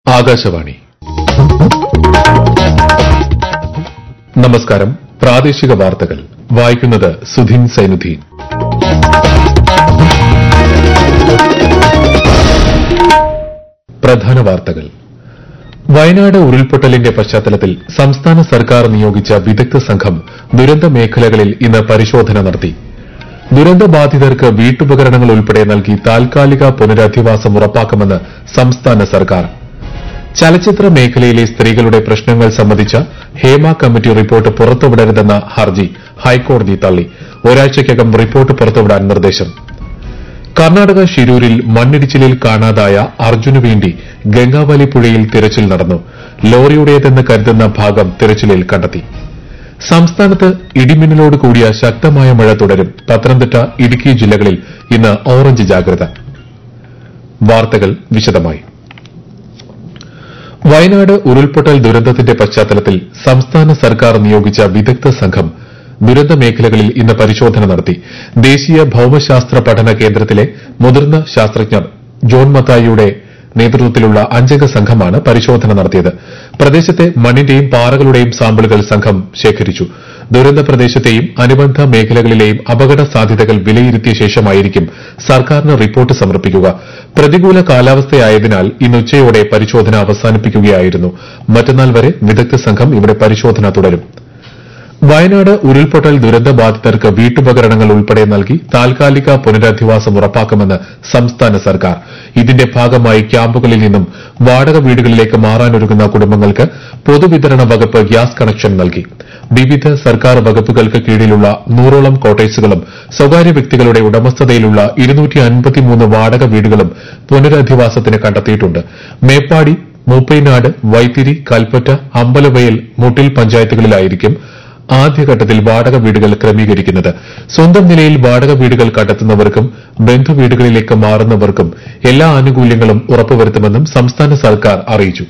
ആകാശവാണി നമസ്കാരം പ്രാദേശിക വാർത്തകൾ വായിക്കുന്നത് സുധീൻ സൈനുദ്ദീൻ പ്രധാന വാർത്തകൾ വയനാട് ഉരുൾപൊട്ടലിന്റെ പശ്ചാത്തലത്തിൽ സംസ്ഥാന സർക്കാർ നിയോഗിച്ച വിദഗ്ധ സംഘം ദുരന്ത മേഖലകളിൽ ഇന്ന് പരിശോധന നടത്തി ദുരന്തബാധിതർക്ക് വീട്ടുപകരണങ്ങൾ ഉൾപ്പെടെ നൽകി താൽക്കാലിക പുനരധിവാസം ഉറപ്പാക്കുമെന്ന് സംസ്ഥാന സർക്കാർ ചലച്ചിത്ര മേഖലയിലെ സ്ത്രീകളുടെ പ്രശ്നങ്ങൾ സംബന്ധിച്ച ഹേമ കമ്മിറ്റി റിപ്പോർട്ട് പുറത്തുവിടരുതെന്ന ഹർജി ഹൈക്കോടതി തള്ളി ഒരാഴ്ചയ്ക്കകം റിപ്പോർട്ട് പുറത്തുവിടാൻ നിർദ്ദേശം കർണാടക ഷിരൂരിൽ മണ്ണിടിച്ചിലിൽ കാണാതായ അർജുനു വേണ്ടി ഗംഗാവലി പുഴയിൽ തിരച്ചിൽ നടന്നു ലോറിയുടേതെന്ന് കരുതുന്ന ഭാഗം തിരച്ചിലിൽ കണ്ടെത്തി സംസ്ഥാനത്ത് ഇടിമിന്നലോട് കൂടിയ ശക്തമായ മഴ തുടരും പത്തനംതിട്ട ഇടുക്കി ജില്ലകളിൽ ഇന്ന് ഓറഞ്ച് ജാഗ്രത വാർത്തകൾ വിശദമായി വയനാട് ഉരുൾപൊട്ടൽ ദുരന്തത്തിന്റെ പശ്ചാത്തലത്തിൽ സംസ്ഥാന സർക്കാർ നിയോഗിച്ച വിദഗ്ധ സംഘം ദുരന്ത മേഖലകളിൽ ഇന്ന് പരിശോധന നടത്തി ദേശീയ ഭൌമശാസ്ത്ര പഠന കേന്ദ്രത്തിലെ മുതിർന്ന ശാസ്ത്രജ്ഞർ ജോൺ മത്തായിയുടെ നേതൃത്വത്തിലുള്ള അഞ്ചംഗ സംഘമാണ് പരിശോധന നടത്തിയത് പ്രദേശത്തെ മണ്ണിന്റെയും പാറകളുടെയും സാമ്പിളുകൾ സംഘം ശേഖരിച്ചു ദുരന്ത പ്രദേശത്തെയും അനുബന്ധ മേഖലകളിലെയും അപകട സാധ്യതകൾ വിലയിരുത്തിയ ശേഷമായിരിക്കും സർക്കാരിന് റിപ്പോർട്ട് സമർപ്പിക്കുക പ്രതികൂല കാലാവസ്ഥയായതിനാൽ ഇന്ന് ഉച്ചയോടെ പരിശോധന അവസാനിപ്പിക്കുകയായിരുന്നു മറ്റന്നാൾ വരെ വിദഗ്ധ സംഘം ഇവിടെ പരിശോധന തുടരും വയനാട് ഉരുൾപൊട്ടൽ ദുരന്തബാധിതർക്ക് വീട്ടുപകരണങ്ങൾ ഉൾപ്പെടെ നൽകി താൽക്കാലിക പുനരധിവാസം ഉറപ്പാക്കുമെന്ന് സംസ്ഥാന സർക്കാർ ഇതിന്റെ ഭാഗമായി ക്യാമ്പുകളിൽ നിന്നും വാടക വീടുകളിലേക്ക് മാറാനൊരുങ്ങുന്ന കുടുംബങ്ങൾക്ക് പൊതുവിതരണ വകുപ്പ് ഗ്യാസ് കണക്ഷൻ നൽകി വിവിധ സർക്കാർ വകുപ്പുകൾക്ക് കീഴിലുള്ള നൂറോളം കോട്ടേഴ്സുകളും സ്വകാര്യ വ്യക്തികളുടെ ഉടമസ്ഥതയിലുള്ള വാടക വീടുകളും പുനരധിവാസത്തിന് കണ്ടെത്തിയിട്ടുണ്ട് മേപ്പാടി മൂപ്പൈനാട് വൈത്തിരി കൽപ്പറ്റ അമ്പലവയൽ മുട്ടിൽ പഞ്ചായത്തുകളിലായിരിക്കും ആദ്യഘട്ടത്തിൽ വാടക വീടുകൾ ക്രമീകരിക്കുന്നത് സ്വന്തം നിലയിൽ വാടക വീടുകൾ കണ്ടെത്തുന്നവർക്കും ബന്ധുവീടുകളിലേക്ക് മാറുന്നവർക്കും എല്ലാ ആനുകൂല്യങ്ങളും ഉറപ്പുവരുത്തുമെന്നും സംസ്ഥാന സർക്കാർ അറിയിച്ചു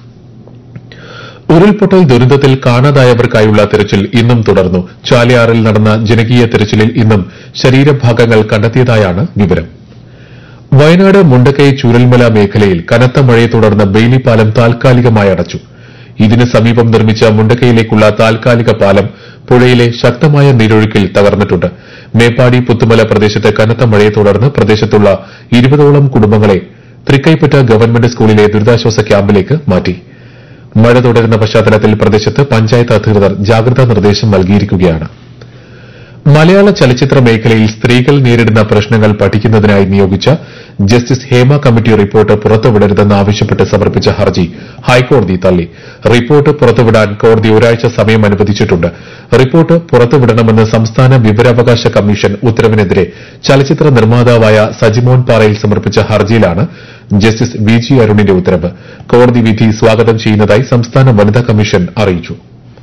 ഉരുൾപൊട്ടൽ ദുരന്തത്തിൽ കാണാതായവർക്കായുള്ള തെരച്ചിൽ ഇന്നും തുടർന്നു ചാലിയാറിൽ നടന്ന ജനകീയ തെരച്ചിലിൽ ഇന്നും ശരീരഭാഗങ്ങൾ കണ്ടെത്തിയതായാണ് വിവരം വയനാട് മുണ്ടക്കൈ ചൂരൽമല മേഖലയിൽ കനത്ത മഴയെ തുടർന്ന് ബെയിലി പാലം താൽക്കാലികമായി അടച്ചു ഇതിന് സമീപം നിർമ്മിച്ച മുണ്ടക്കയിലേക്കുള്ള താൽക്കാലിക പാലം പുഴയിലെ ശക്തമായ നീരൊഴുക്കിൽ തകർന്നിട്ടുണ്ട് മേപ്പാടി പുത്തുമല പ്രദേശത്ത് കനത്ത മഴയെ തുടർന്ന് പ്രദേശത്തുള്ള ഇരുപതോളം കുടുംബങ്ങളെ തൃക്കൈപ്പറ്റ ഗവൺമെന്റ് സ്കൂളിലെ ദുരിതാശ്വാസ ക്യാമ്പിലേക്ക് മാറ്റി മഴ തുടരുന്ന പശ്ചാത്തലത്തിൽ പ്രദേശത്ത് പഞ്ചായത്ത് അധികൃതർ ജാഗ്രതാ നിർദ്ദേശം നൽകിയിരിക്കുകയാണ് മലയാള ചലച്ചിത്ര മേഖലയിൽ സ്ത്രീകൾ നേരിടുന്ന പ്രശ്നങ്ങൾ പഠിക്കുന്നതിനായി നിയോഗിച്ച ജസ്റ്റിസ് ഹേമ കമ്മിറ്റി റിപ്പോർട്ട് പുറത്തുവിടരുതെന്ന് ആവശ്യപ്പെട്ട് സമർപ്പിച്ച ഹർജി ഹൈക്കോടതി തള്ളി റിപ്പോർട്ട് പുറത്തുവിടാൻ കോടതി ഒരാഴ്ച സമയം അനുവദിച്ചിട്ടുണ്ട് റിപ്പോർട്ട് പുറത്തുവിടണമെന്ന് സംസ്ഥാന വിവരാവകാശ കമ്മീഷൻ ഉത്തരവിനെതിരെ ചലച്ചിത്ര നിർമ്മാതാവായ സജിമോൻ പാറയിൽ സമർപ്പിച്ച ഹർജിയിലാണ് ജസ്റ്റിസ് വി ജി അരുണിന്റെ ഉത്തരവ് കോടതി വിധി സ്വാഗതം ചെയ്യുന്നതായി സംസ്ഥാന വനിതാ കമ്മീഷൻ അറിയിച്ചു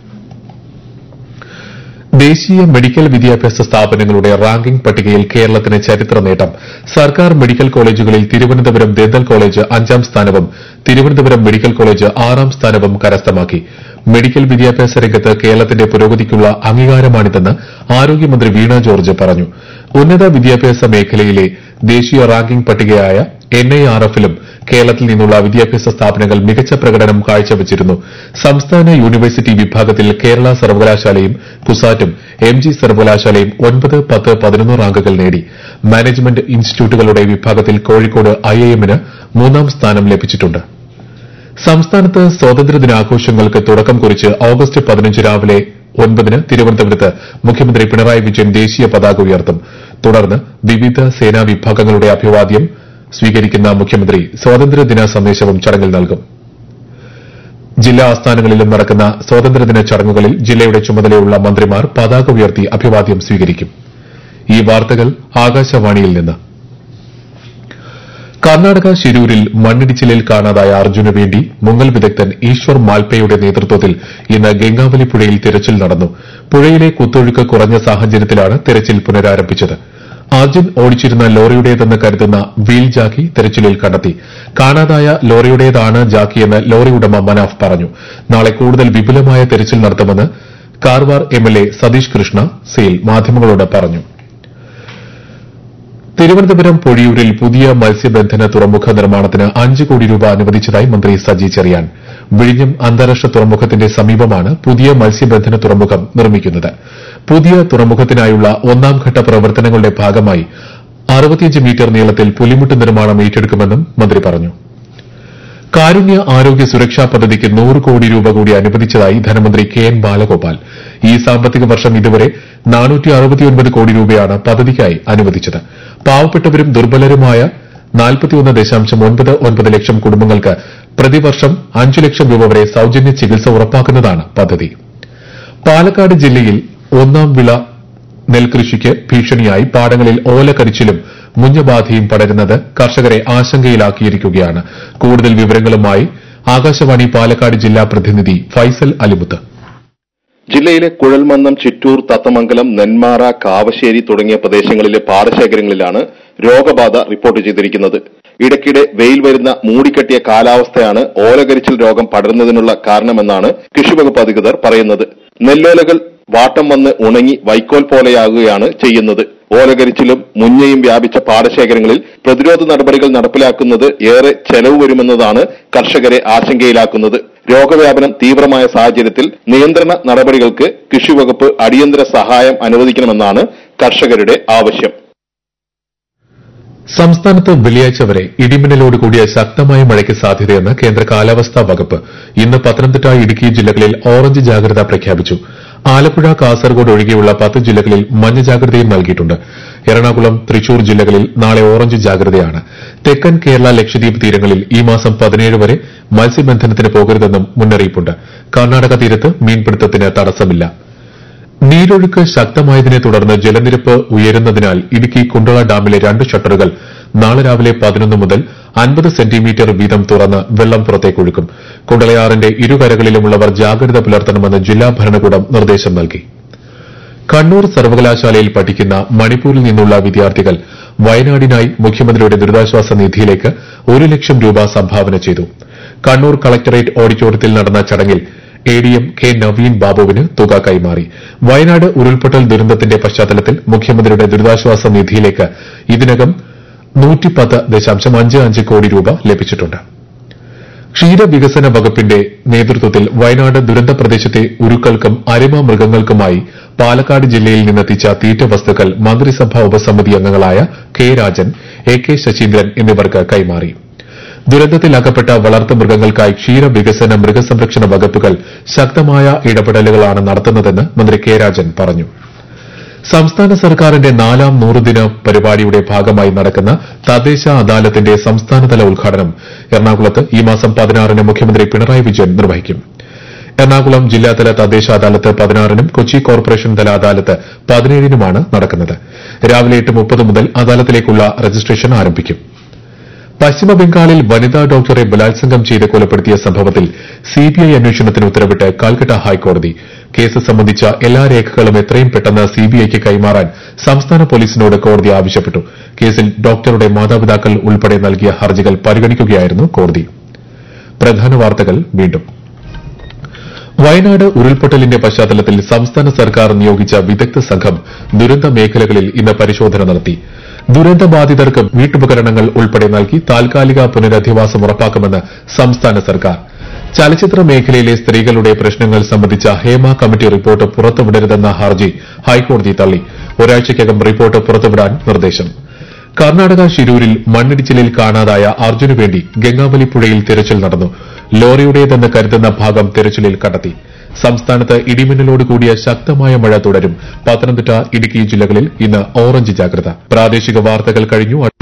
ദേശീയ മെഡിക്കൽ വിദ്യാഭ്യാസ സ്ഥാപനങ്ങളുടെ റാങ്കിംഗ് പട്ടികയിൽ കേരളത്തിന് ചരിത്ര നേട്ടം സർക്കാർ മെഡിക്കൽ കോളേജുകളിൽ തിരുവനന്തപുരം ദന്തൽ കോളേജ് അഞ്ചാം സ്ഥാനവും തിരുവനന്തപുരം മെഡിക്കൽ കോളേജ് ആറാം സ്ഥാനവും കരസ്ഥമാക്കി മെഡിക്കൽ വിദ്യാഭ്യാസ രംഗത്ത് കേരളത്തിന്റെ പുരോഗതിക്കുള്ള അംഗീകാരമാണിതെന്ന് ആരോഗ്യമന്ത്രി വീണ ജോർജ് പറഞ്ഞു ഉന്നത വിദ്യാഭ്യാസ മേഖലയിലെ ദേശീയ റാങ്കിംഗ് പട്ടികയായ എൻ ഐ ആർ എഫിലും കേരളത്തിൽ നിന്നുള്ള വിദ്യാഭ്യാസ സ്ഥാപനങ്ങൾ മികച്ച പ്രകടനം കാഴ്ചവച്ചിരുന്നു സംസ്ഥാന യൂണിവേഴ്സിറ്റി വിഭാഗത്തിൽ കേരള സർവകലാശാലയും കുസാറ്റും എം ജി സർവകലാശാലയും ഒൻപത് പത്ത് പതിനൊന്ന് റാങ്കുകൾ നേടി മാനേജ്മെന്റ് ഇൻസ്റ്റിറ്റ്യൂട്ടുകളുടെ വിഭാഗത്തിൽ കോഴിക്കോട് ഐഐഎമ്മിന് മൂന്നാം സ്ഥാനം ലഭിച്ചിട്ടുണ്ട് സംസ്ഥാനത്ത് സ്വാതന്ത്ര്യദിനാഘോഷങ്ങൾക്ക് തുടക്കം കുറിച്ച് ഓഗസ്റ്റ് പതിനഞ്ച് രാവിലെ ഒൻപതിന് തിരുവനന്തപുരത്ത് മുഖ്യമന്ത്രി പിണറായി വിജയൻ ദേശീയ പതാക ഉയർത്തും തുടർന്ന് വിവിധ സേനാ വിഭാഗങ്ങളുടെ അഭിവാദ്യം സ്വീകരിക്കുന്ന മുഖ്യമന്ത്രി സ്വാതന്ത്ര്യദിന സന്ദേശവും ചടങ്ങിൽ നൽകും ജില്ലാ ആസ്ഥാനങ്ങളിലും നടക്കുന്ന സ്വാതന്ത്ര്യദിന ചടങ്ങുകളിൽ ജില്ലയുടെ ചുമതലയുള്ള മന്ത്രിമാർ പതാക ഉയർത്തി അഭിവാദ്യം സ്വീകരിക്കും ഈ വാർത്തകൾ ആകാശവാണിയിൽ നിന്ന് കർണാടക ശിരൂരിൽ മണ്ണിടിച്ചിലിൽ കാണാതായ അർജുനു വേണ്ടി മുങ്ങൽ വിദഗ്ധൻ ഈശ്വർ മാൽപയുടെ നേതൃത്വത്തിൽ ഇന്ന് ഗംഗാവലി പുഴയിൽ തിരച്ചിൽ നടന്നു പുഴയിലെ കുത്തൊഴുക്ക് കുറഞ്ഞ സാഹചര്യത്തിലാണ് തിരച്ചിൽ പുനരാരംഭിച്ചത് അർജുൻ ഓടിച്ചിരുന്ന ലോറിയുടേതെന്ന് കരുതുന്ന വീൽ ജാക്കി തെരച്ചിലിൽ കണ്ടെത്തി കാണാതായ ലോറിയുടേതാണ് ജാക്കിയെന്ന് ലോറി ഉടമ മനാഫ് പറഞ്ഞു നാളെ കൂടുതൽ വിപുലമായ തെരച്ചിൽ നടത്തുമെന്ന് കാർവാർ എംഎൽഎ സതീഷ് കൃഷ്ണ സെയിൽ മാധ്യമങ്ങളോട് പറഞ്ഞു തിരുവനന്തപുരം പൊഴിയൂരിൽ പുതിയ മത്സ്യബന്ധന തുറമുഖ നിർമ്മാണത്തിന് അഞ്ച് കോടി രൂപ അനുവദിച്ചതായി മന്ത്രി സജി ചെറിയാൻ വിഴിഞ്ഞം അന്താരാഷ്ട്ര തുറമുഖത്തിന്റെ സമീപമാണ് പുതിയ മത്സ്യബന്ധന തുറമുഖം നിർമ്മിക്കുന്നത് പുതിയ തുറമുഖത്തിനായുള്ള ഒന്നാംഘട്ട പ്രവർത്തനങ്ങളുടെ ഭാഗമായി അറുപത്തിയഞ്ച് മീറ്റർ നീളത്തിൽ പുലിമുട്ട് നിർമ്മാണം ഏറ്റെടുക്കുമെന്നും മന്ത്രി പറഞ്ഞു കാരുണ്യ ആരോഗ്യ സുരക്ഷാ പദ്ധതിക്ക് നൂറ് കോടി രൂപ കൂടി അനുവദിച്ചതായി ധനമന്ത്രി കെ എൻ ബാലഗോപാൽ ഈ സാമ്പത്തിക വർഷം ഇതുവരെ കോടി രൂപയാണ് പദ്ധതിക്കായി അനുവദിച്ചത് പാവപ്പെട്ടവരും ദുർബലരുമായ ലക്ഷം കുടുംബങ്ങൾക്ക് പ്രതിവർഷം അഞ്ചു ലക്ഷം രൂപ വരെ സൌജന്യ ചികിത്സ ഉറപ്പാക്കുന്നതാണ് പദ്ധതി പാലക്കാട് ജില്ലയിൽ ഒന്നാം വിള നെൽകൃഷിക്ക് ഭീഷണിയായി പാടങ്ങളിൽ ഓലകരിച്ചിലും മുഞ്ഞബാധയും പടരുന്നത് കർഷകരെ ആശങ്കയിലാക്കിയിരിക്കുകയാണ് കൂടുതൽ വിവരങ്ങളുമായി ആകാശവാണി പാലക്കാട് ജില്ലാ പ്രതിനിധി ഫൈസൽ അലിമുത്ത് ജില്ലയിലെ കുഴൽമന്നം ചിറ്റൂർ തത്തമംഗലം നെന്മാറ കാവശ്ശേരി തുടങ്ങിയ പ്രദേശങ്ങളിലെ പാടശേഖരങ്ങളിലാണ് രോഗബാധ റിപ്പോർട്ട് ചെയ്തിരിക്കുന്നത് ഇടയ്ക്കിടെ വെയിൽ വരുന്ന മൂടിക്കെട്ടിയ കാലാവസ്ഥയാണ് ഓലകരിച്ചിൽ രോഗം പടരുന്നതിനുള്ള കാരണമെന്നാണ് കൃഷിവകുപ്പ് അധികൃതർ പറയുന്നത് നെല്ലോലകൾ വാട്ടം വന്ന് ഉണങ്ങി വൈക്കോൽ പോലെയാകുകയാണ് ചെയ്യുന്നത് ഓലകരിച്ചിലും മുഞ്ഞയും വ്യാപിച്ച പാടശേഖരങ്ങളിൽ പ്രതിരോധ നടപടികൾ നടപ്പിലാക്കുന്നത് ഏറെ ചെലവ് വരുമെന്നതാണ് കർഷകരെ ആശങ്കയിലാക്കുന്നത് രോഗവ്യാപനം തീവ്രമായ സാഹചര്യത്തിൽ നിയന്ത്രണ നടപടികൾക്ക് കൃഷിവകുപ്പ് അടിയന്തര സഹായം അനുവദിക്കണമെന്നാണ് കർഷകരുടെ ആവശ്യം സംസ്ഥാനത്ത് വെള്ളിയാഴ്ച വരെ ഇടിമിന്നലോട് കൂടിയ ശക്തമായ മഴയ്ക്ക് സാധ്യതയെന്ന് കേന്ദ്ര കാലാവസ്ഥാ വകുപ്പ് ഇന്ന് പത്തനംതിട്ട ഇടുക്കി ജില്ലകളിൽ ഓറഞ്ച് ജാഗ്രത പ്രഖ്യാപിച്ചു ആലപ്പുഴ കാസർഗോഡ് ഒഴികെയുള്ള പത്ത് ജില്ലകളിൽ മഞ്ഞ ജാഗ്രതയും നൽകിയിട്ടുണ്ട് എറണാകുളം തൃശൂർ ജില്ലകളിൽ നാളെ ഓറഞ്ച് ജാഗ്രതയാണ് തെക്കൻ കേരള ലക്ഷദ്വീപ് തീരങ്ങളിൽ ഈ മാസം പതിനേഴ് വരെ മത്സ്യബന്ധനത്തിന് പോകരുതെന്നും മുന്നറിയിപ്പുണ്ട് കർണാടക തീരത്ത് മീൻപിടുത്തത്തിന് തടസ്സമില്ല നീരൊഴുക്ക് ശക്തമായതിനെ തുടർന്ന് ജലനിരപ്പ് ഉയരുന്നതിനാൽ ഇടുക്കി കുണ്ടള ഡാമിലെ രണ്ട് ഷട്ടറുകൾ നാളെ രാവിലെ പതിനൊന്ന് മുതൽ അൻപത് സെന്റിമീറ്റർ വീതം തുറന്ന് വെള്ളം പുറത്തേക്കൊഴുക്കും കുണ്ടളയാറിന്റെ ഇരുകരകളിലുമുള്ളവർ ജാഗ്രത പുലർത്തണമെന്ന് ജില്ലാ ഭരണകൂടം നിർദ്ദേശം നൽകി കണ്ണൂർ സർവകലാശാലയിൽ പഠിക്കുന്ന മണിപ്പൂരിൽ നിന്നുള്ള വിദ്യാർത്ഥികൾ വയനാടിനായി മുഖ്യമന്ത്രിയുടെ ദുരിതാശ്വാസ നിധിയിലേക്ക് ഒരു ലക്ഷം രൂപ സംഭാവന ചെയ്തു കണ്ണൂർ കളക്ടറേറ്റ് ഓഡിറ്റോറിയത്തിൽ നടന്ന ചടങ്ങിൽ A D M K Naveen ബാബുവിന് തുക കൈമാറി വയനാട് ഉരുൾപൊട്ടൽ ദുരന്തത്തിന്റെ പശ്ചാത്തലത്തിൽ മുഖ്യമന്ത്രിയുടെ ദുരിതാശ്വാസ നിധിയിലേക്ക് ഇതിനകം കോടി രൂപ ലഭിച്ചിട്ടുണ്ട് ക്ഷീരവികസന വകുപ്പിന്റെ നേതൃത്വത്തിൽ വയനാട് ദുരന്ത പ്രദേശത്തെ ഉരുക്കൾക്കും അരിമ മൃഗങ്ങൾക്കുമായി പാലക്കാട് ജില്ലയിൽ നിന്നെത്തിച്ച തീറ്റ വസ്തുക്കൾ മന്ത്രിസഭാ ഉപസമിതി അംഗങ്ങളായ K Rajan A K Saseendran എന്നിവർക്ക് കൈമാറി ദുരന്തത്തിൽ അകപ്പെട്ട വളർത്തുമൃഗങ്ങൾക്കായി ക്ഷീരവികസന മൃഗസംരക്ഷണ വകുപ്പുകൾ ശക്തമായ ഇടപെടലുകളാണ് നടത്തുന്നതെന്ന് മന്ത്രി കെ രാജൻ പറഞ്ഞു സംസ്ഥാന സർക്കാരിന്റെ നാലാം നൂറുദിന പരിപാടിയുടെ ഭാഗമായി നടക്കുന്ന തദ്ദേശ അദാലത്തിന്റെ സംസ്ഥാനതല ഉദ്ഘാടനം എറണാകുളത്ത് ഈ മാസം പതിനാറിന് മുഖ്യമന്ത്രി പിണറായി വിജയൻ നിർവഹിക്കും എറണാകുളം ജില്ലാതല തദ്ദേശ അദാലത്ത് പതിനാറിനും കൊച്ചി കോർപ്പറേഷൻ തല അദാലത്ത് പതിനേഴിനുമാണ് നടക്കുന്നത് രാവിലെ എട്ട് മുപ്പത് മുതൽ അദാലത്തിലേക്കുള്ള രജിസ്ട്രേഷൻ ആരംഭിക്കും പശ്ചിമബംഗാളിൽ വനിതാ ഡോക്ടറെ ബലാത്സംഗം ചെയ്ത് കൊലപ്പെടുത്തിയ സംഭവത്തിൽ സിബിഐ അന്വേഷണത്തിന് ഉത്തരവിട്ട് കാൽക്കട്ട ഹൈക്കോടതി കേസ് സംബന്ധിച്ച എല്ലാ രേഖകളും എത്രയും പെട്ടെന്ന് സിബിഐക്ക് കൈമാറാൻ സംസ്ഥാന പോലീസിനോട് കോടതി ആവശ്യപ്പെട്ടു കേസിൽ ഡോക്ടറുടെ മാതാപിതാക്കൾ ഉൾപ്പെടെ നൽകിയ ഹർജികൾ പരിഗണിക്കുകയായിരുന്നു കോടതി പ്രധാന വാർത്തകൾ വീണ്ടും വയനാട് ഉരുൾപൊട്ടലിന്റെ പശ്ചാത്തലത്തിൽ സംസ്ഥാന സർക്കാർ നിയോഗിച്ച വിദഗ്ധ സംഘം ദുരന്ത മേഖലകളിൽ ഇന്ന് പരിശോധന നടത്തി ദുരന്തബാധിതർക്ക് വീട്ടുപകരണങ്ങൾ ഉൾപ്പെടെ നൽകി താൽക്കാലിക പുനരധിവാസം ഉറപ്പാക്കുമെന്ന് സംസ്ഥാന സർക്കാർ ചലച്ചിത്ര മേഖലയിലെ സ്ത്രീകളുടെ പ്രശ്നങ്ങൾ സംബന്ധിച്ച ഹേമ കമ്മിറ്റി റിപ്പോർട്ട് പുറത്തുവിടരുതെന്ന ഹർജി ഹൈക്കോടതി തള്ളി ഒരാഴ്ചയ്ക്കകം റിപ്പോർട്ട് പുറത്തുവിടാൻ നിർദ്ദേശം കർണാടക ഷിരൂരിൽ മണ്ണിടിച്ചിലിൽ കാണാതായ അർജുനു വേണ്ടി ഗംഗാവലി പുഴയിൽ തിരച്ചിൽ നടന്നു ലോറിയുടേതെന്ന് കരുതുന്ന ഭാഗം തിരച്ചിലിൽ കണ്ടെത്തി സംസ്ഥാനത്ത് ഇടിമിന്നലോട് കൂടിയ ശക്തമായ മഴ തുടരും പത്തനംതിട്ട ഇടുക്കി ജില്ലകളിൽ ഇന്ന് ഓറഞ്ച് ജാഗ്രത പ്രാദേശിക വാർത്തകൾ കഴിഞ്ഞു